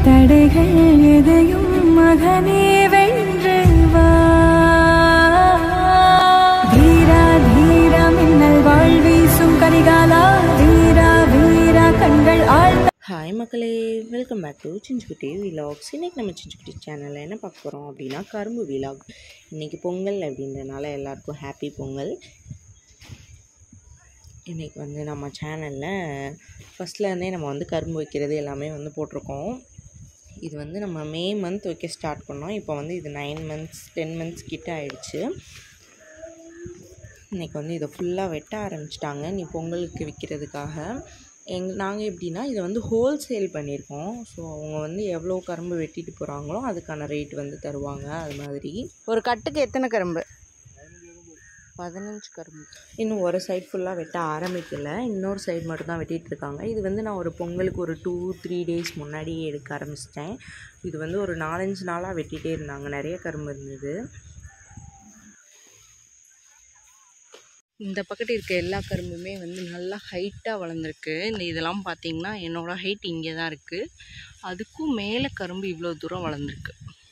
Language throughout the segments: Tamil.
தடைகள் எதையும் மகனே வென்று வா தீரா தீரா மின்னல் வாழ் வீசும் கரிகாலா வீரா வீரா கண்கள் ஆழ்ந்த ஹாய் மக்களே welcome back to Chinjukutti vlogs இன்றைக்கி நம்ம சிஞ்சுக்குட்டி சேனலில் என்ன பார்க்க போகிறோம் அப்படின்னா கரும்பு விலாக் இன்றைக்கி பொங்கல் அப்படின்றனால எல்லாருக்கும் ஹாப்பி பொங்கல் இன்றைக்கி வந்து நம்ம சேனலில் ஃபஸ்ட்லேருந்தே நம்ம வந்து கரும்பு வைக்கிறது எல்லாமே வந்து போட்டிருக்கோம் இது வந்து நம்ம மே மந்த் வைக்க ஸ்டார்ட் பண்ணோம் இப்போ வந்து இது நைன் மந்த்ஸ் டென் மந்த்ஸ் கிட்ட ஆயிடுச்சு இன்றைக்கி வந்து இதை ஃபுல்லாக வெட்ட ஆரம்பிச்சிட்டாங்க நீ பொங்கலுக்கு விற்கிறதுக்காக எங் நாங்கள் எப்படின்னா இதை வந்து ஹோல்சேல் பண்ணியிருக்கோம் ஸோ அவங்க வந்து எவ்வளோ கரும்பு வெட்டிட்டு போகிறாங்களோ அதுக்கான ரேட் வந்து தருவாங்க அது மாதிரி ஒரு கட்டுக்கு எத்தனை கரும்பு பதினஞ்சு கரும்பு இன்னும் ஒரு சைடு ஃபுல்லாக வெட்ட ஆரம்பிக்கல இன்னொரு சைடு மட்டும் தான் வெட்டிட்டு இருக்காங்க இது வந்து நான் ஒரு பொங்கலுக்கு ஒரு டூ த்ரீ டேஸ் முன்னாடியே எடுக்க ஆரம்பிச்சிட்டேன் இது வந்து ஒரு நாலஞ்சு நாளாக வெட்டிகிட்டே இருந்தாங்க நிறைய கரும்பு இருந்தது இந்த பக்கத்து இருக்க எல்லா கரும்புமே வந்து நல்லா ஹைட்டாக வளர்ந்துருக்கு இந்த இதெல்லாம் பார்த்தீங்கன்னா என்னோட ஹைட் இங்கே தான் இருக்குது அதுக்கும் மேலே கரும்பு இவ்வளோ தூரம் வளர்ந்துருக்கு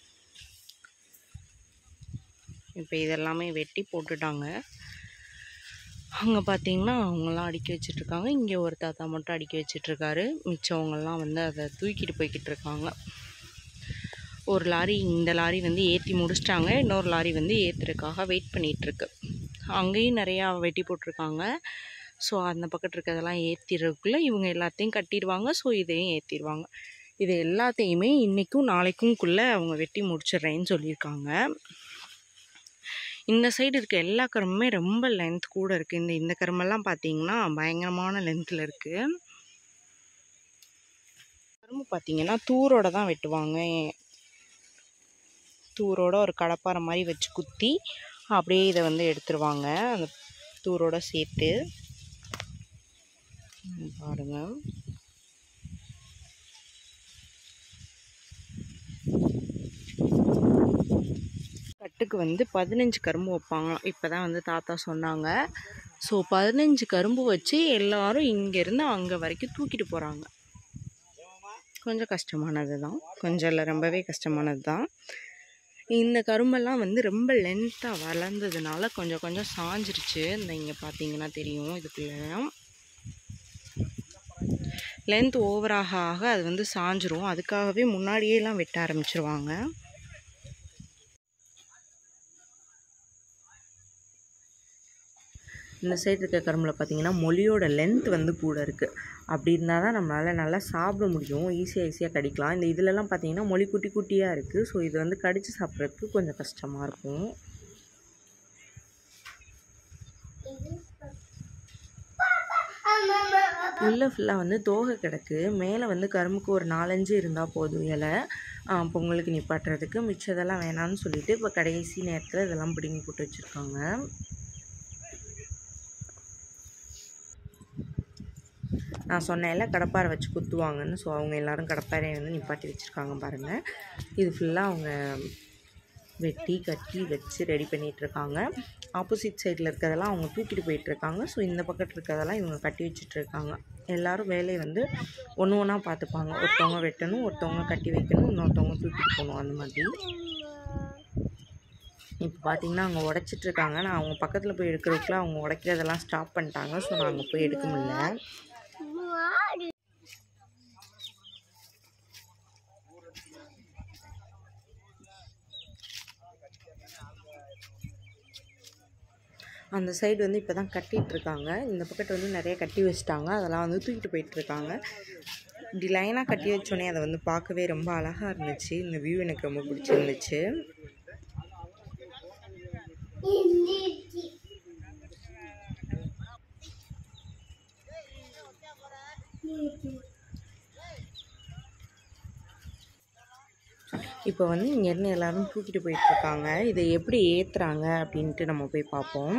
இப்போ இதெல்லாமே வெட்டி போட்டுட்டாங்க அங்கே பார்த்தீங்கன்னா அவங்களாம் அடுக்கி வச்சிட்ருக்காங்க இங்கே ஒரு தாத்தா மட்டும் அடுக்கி வச்சிட்ருக்காரு மிச்சவங்கெல்லாம் வந்து அதை தூக்கிட்டு போய்கிட்டு இருக்காங்க ஒரு லாரி இந்த லாரி வந்து ஏற்றி முடிச்சிட்டாங்க இன்னொரு லாரி வந்து ஏற்றுறதுக்காக வெயிட் பண்ணிகிட்ருக்கு அங்கேயும் நிறையா வெட்டி போட்டிருக்காங்க ஸோ அந்த பக்கத்து இருக்கிறதெல்லாம் ஏற்றிறதுக்குள்ளே இவங்க எல்லாத்தையும் கட்டிடுவாங்க ஸோ இதையும் ஏற்றிடுவாங்க இது எல்லாத்தையுமே இன்றைக்கும் நாளைக்கும்குள்ளே அவங்க வெட்டி முடிச்சிடுறேன்னு சொல்லியிருக்காங்க இந்த சைடு இருக்க எல்லா கரும்புமே ரொம்ப லென்த் கூட இருக்குது இந்த இந்த கரும்பெல்லாம் பார்த்தீங்கன்னா பயங்கரமான லென்த்தில் இருக்குது கரும்பு பார்த்தீங்கன்னா தூரோட தான் வெட்டுவாங்க தூரோட ஒரு கடப்பாரை மாதிரி வச்சு குத்தி அப்படியே இதை வந்து எடுத்துருவாங்க அந்த தூரோட சேர்த்து ம், பாருங்க கட்டுக்கு வந்து பதினஞ்சு கரும்பு வைப்பாங்களாம் இப்போ தான் வந்து தாத்தா சொன்னாங்க ஸோ பதினஞ்சு கரும்பு வச்சு எல்லாரும் இங்கேருந்து அங்கே வரைக்கும் தூக்கிட்டு போகிறாங்க கொஞ்சம் கஷ்டமானது தான் கொஞ்சம் இல்லை ரொம்பவே கஷ்டமானது தான் இந்த கரும்பெல்லாம் வந்து ரொம்ப லென்த்தாக வளர்ந்ததுனால கொஞ்சம் கொஞ்சம் சாஞ்சிருச்சு இந்த இங்கே பார்த்தீங்கன்னா தெரியும் இதுக்குள்ள லென்த் ஓவராக ஆக அது வந்து சாஞ்சிரும் அதுக்காகவே முன்னாடியேலாம் வெட்ட ஆரம்பிச்சிருவாங்க இந்த சைடு இருக்க கரும்பில் பார்த்தீங்கன்னா மொழியோட லென்த் வந்து கூட இருக்குது அப்படி இருந்தால் தான் நம்மளால் நல்லா சாப்பிட முடியும் ஈஸியாக ஈஸியாக கடிக்கலாம் இந்த இதுலலாம் பார்த்தீங்கன்னா மொழி குட்டி குட்டியாக இருக்குது ஸோ இது வந்து கடித்து சாப்பிட்றதுக்கு கொஞ்சம் கஷ்டமாக இருக்கும் உள்ளே ஃபுல்லாக வந்து தோகை கிடக்கு மேலே வந்து கரும்புக்கு ஒரு நாலஞ்சு இருந்தால் போதும் இலை ஆ, பொங்கலுக்கு நிப்பாட்டுறதுக்கு மிச்சதெல்லாம் வேணாம்னு சொல்லிட்டு இப்போ கடைசி நேரத்தில் இதெல்லாம் பிடுங்கி போட்டு வச்சுருக்காங்க நான் சொன்னேன்ல கடப்பாரை வச்சு குத்துவாங்கன்னு ஸோ அவங்க எல்லாரும் கடப்பாரையை வந்து நிப்பாட்டி வச்சுருக்காங்க பாருங்கள் இது ஃபுல்லாக அவங்க வெட்டி கட்டி வச்சு ரெடி பண்ணிகிட்ருக்காங்க ஆப்போசிட் சைடில் இருக்கிறதெல்லாம் அவங்க தூக்கிட்டு போயிட்டுருக்காங்க ஸோ இந்த பக்கத்தில் இருக்கிறதெல்லாம் இவங்க கட்டி வச்சிட்ருக்காங்க எல்லாரும் வேலையை வந்து ஒன்று ஒன்றா பார்த்துப்பாங்க ஒருத்தவங்க வெட்டணும் ஒருத்தவங்க கட்டி வைக்கணும் இன்னொருத்தவங்க தூக்கிட்டு போகணும் அந்த மாதிரி இப்போ பார்த்தீங்கன்னா அவங்க உடைச்சிட்டு இருக்காங்க நான் அவங்க பக்கத்தில் போய் எடுக்கிறதுக்குள்ள அவங்க உடைக்கிறதெல்லாம் ஸ்டாப் பண்ணிட்டாங்க ஸோ நான் அங்கே போய் எடுக்க முடியல அந்த சைடு வந்து இப்போ தான் கட்டிகிட்ருக்காங்க இந்த பக்கத்து வந்து நிறைய கட்டி வச்சுட்டாங்க அதெல்லாம் வந்து தூக்கிட்டு போயிட்டுருக்காங்க இப்படி லைனாக கட்டி வச்சோடனே அதை வந்து பார்க்கவே ரொம்ப அழகாக இருந்துச்சு இந்த வியூ எனக்கு ரொம்ப பிடிச்சிருந்துச்சு இப்போ வந்து இங்கேருந்து எல்லாரும் தூக்கிட்டு போயிட்டுருக்காங்க இதை எப்படி ஏற்றுறாங்க அப்படின்ட்டு நம்ம போய் பார்ப்போம்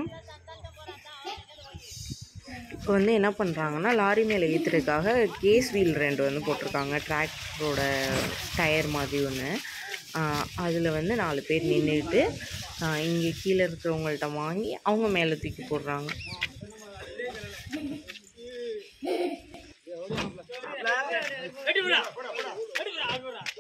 இப்போ வந்து என்ன பண்ணுறாங்கன்னா லாரி மேலே ஏற்றுறதுக்காக கேஸ் வீல் ரெண்டு வந்து போட்டிருக்காங்க டிராக்டரோட டயர் மாதிரி ஒன்று அதில் வந்து நாலு பேர் நின்றுட்டு இங்கே கீழே இருக்கிறவங்கள்ட்ட வாங்கி அவங்க மேலே தூக்கி போடுறாங்க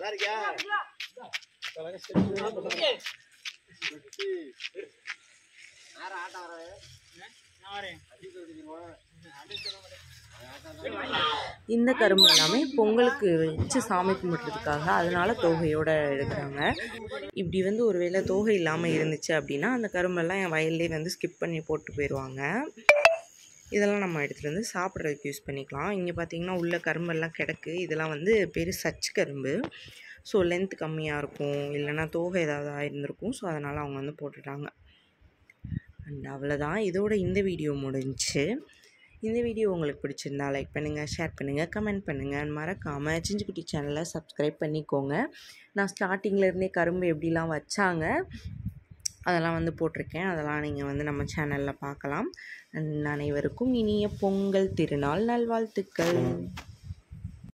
இந்த கரும்பு எல்லாமே பொங்கலுக்கு வச்சு சாமி கும்பிட்றதுக்காக அதனால தோகையோடு எடுக்கிறாங்க இப்படி வந்து ஒருவேளை தோகை இல்லாமல் இருந்துச்சு அப்படின்னா அந்த கரும்பெல்லாம் என் வயல்லே வந்து ஸ்கிப் பண்ணி போட்டு போயிடுவாங்க இதெல்லாம் நம்ம எடுத்துகிட்டு வந்து சாப்பிட்றதுக்கு யூஸ் பண்ணிக்கலாம் இங்கே பார்த்தீங்கன்னா உள்ள கரும்பெல்லாம் கிடக்கு இதெல்லாம் வந்து பேர் சச்சு கரும்பு ஸோ லென்த் கம்மியாக இருக்கும் இல்லைன்னா தோகை ஏதாவது ஆயிருந்திருக்கும் ஸோ அதனால் அவங்க வந்து போட்டுட்டாங்க அண்ட் அவ்வளோதான் இதோட இந்த வீடியோ முடிஞ்சுச்சு இந்த வீடியோ உங்களுக்கு பிடிச்சிருந்தா லைக் பண்ணுங்கள் ஷேர் பண்ணுங்கள் கமெண்ட் பண்ணுங்கள் மறக்காமல் சிஞ்சுக்குட்டி சேனலை சப்ஸ்கிரைப் பண்ணிக்கோங்க நான் ஸ்டார்டிங்கில் இருந்தே கரும்பு எப்படிலாம் வச்சாங்க அதெல்லாம் வந்து போட்டிருக்கேன் அதெல்லாம் நீங்கள் வந்து நம்ம சேனலில் பார்க்கலாம் அண்ட் அனைவருக்கும் இனிய பொங்கல் திருநாள் நல்வாழ்த்துக்கள்